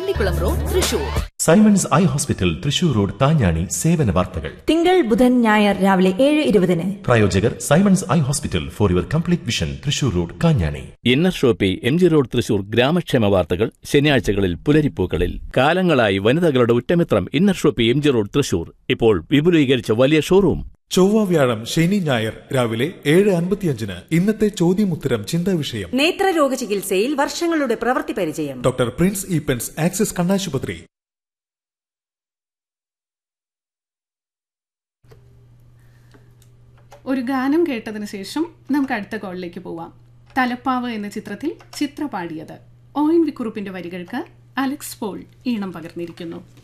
പള്ളിക്കുളം road Thrissur Simons eye hospital Thrissur road Thanjani സേവന വാർത്തകൾ തിങ്കൾ ബുധൻ ഞായർ രാവിലെ ഏഴ് ഇരുപതിന് പ്രായോജകർ Simons eye hospital for your complete vision Thrissur road Kanjani inner shoppe M G road Thrissur ഗ്രാമക്ഷേമ വാർത്തകൾ ശനിയാഴ്ചകളിൽ പുലരിപ്പൂക്കളിൽ കാലങ്ങളായി വനിതകളുടെ ഉറ്റമിത്രം inner shoppe M G road Thrissur ഇപ്പോൾ വിപുലീകരിച്ച വലിയ ഷോറൂം ചൊവ്വ വ്യാഴം ശനി ഞായർ രാവിലെ ഏഴ് അൻപത്തിയഞ്ചിന് ഇന്നത്തെ ചോദ്യമുത്തരം ചിന്താ വിഷയം നേത്രരോഗ ചികിത്സയിൽ വർഷങ്ങളുടെ പ്രവൃത്തി പരിചയം ഡോക്ടർ പ്രിൻസ് ഈപ്പൻസ് ആക്സിസ് കണ്ണാശുപത്രി ഒരു ഗാനം കേട്ടതിന് ശേഷം നമുക്ക് അടുത്ത കോളിലേക്ക് പോവാം തലപ്പാവ് എന്ന ചിത്രത്തിൽ ചിത്ര പാടിയത് ഓയിൻ വിക്കുറുപ്പിന്റെ വരികൾക്ക് അലക്സ് പോൾ ഈണം പകർന്നിരിക്കുന്നു